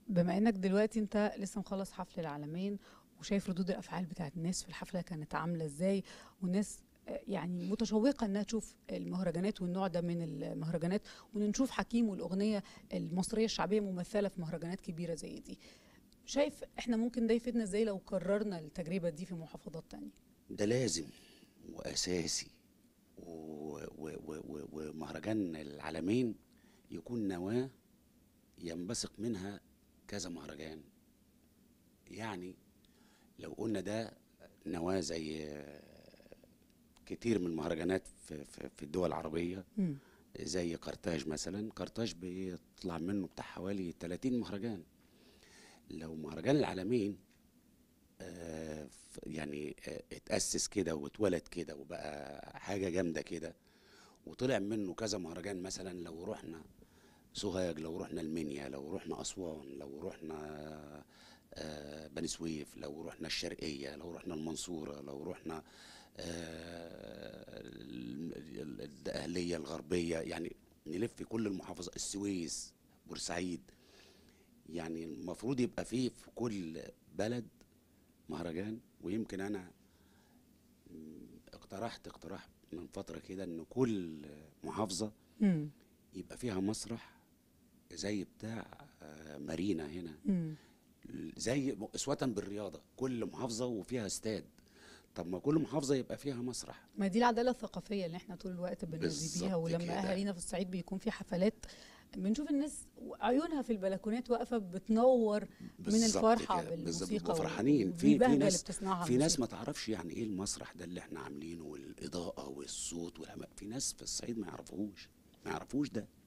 بما انك دلوقتي انت لسه مخلص حفل العالمين وشايف ردود الافعال بتاعت الناس في الحفله كانت عامله ازاي والناس آه، يعني متشوقه انها تشوف المهرجانات والنوع ده من المهرجانات وان نشوف حكيم والاغنيه المصريه الشعبيه ممثله في مهرجانات كبيره زي دي شايف احنا ممكن ده يفيدنا ازاي لو كررنا التجربه دي في محافظات تانية ده لازم واساسي و- و- و- و- ومهرجان العالمين يكون نواه ينبثق منها كذا مهرجان يعني لو قلنا ده نواه زي آه، كتير من المهرجانات في, في, في الدول العربيه مم. زي قرطاج مثلا قرطاج بيطلع منه بتاع حوالي 30 مهرجان لو مهرجان العالمين آه، ف- يعني آه، اتأسس كده واتولد كده وبقى حاجة جامدة كده وطلع منه كذا مهرجان مثلا لو رحنا سوهاج لو رحنا المنيا لو رحنا أسوان لو رحنا آه، بني سويف لو رحنا الشرقية لو رحنا المنصورة لو رحنا آه، ال- ال- الدقهلية الغربية يعني نلف في كل المحافظات السويس بورسعيد يعني المفروض يبقى فيه في كل بلد مهرجان ويمكن انا م، اقترحت اقتراح من فترة كده ان كل محافظة مم. يبقى فيها مسرح زي بتاع آه، مارينا هنا مم. زي اسوة بالرياضة كل محافظة وفيها استاد طب ما كل محافظة يبقى فيها مسرح ما دي العداله الثقافيه اللي احنا طول الوقت بننادي بيها بالظبط ولما كده. اهالينا في الصعيد بيكون في حفلات بنشوف الناس عيونها في البلكونات واقفه بتنور من بالظبط الفرحه كده، بالظبط، بالموسيقى وفرحانين. في- في والبهجة اللي ناس- بتسمعها في ناس الموسيقى. ما تعرفش يعني ايه المسرح ده اللي احنا عاملينه والاضاءة والصوت والهواء في ناس في الصعيد ما يعرفوش ما يعرفوش ده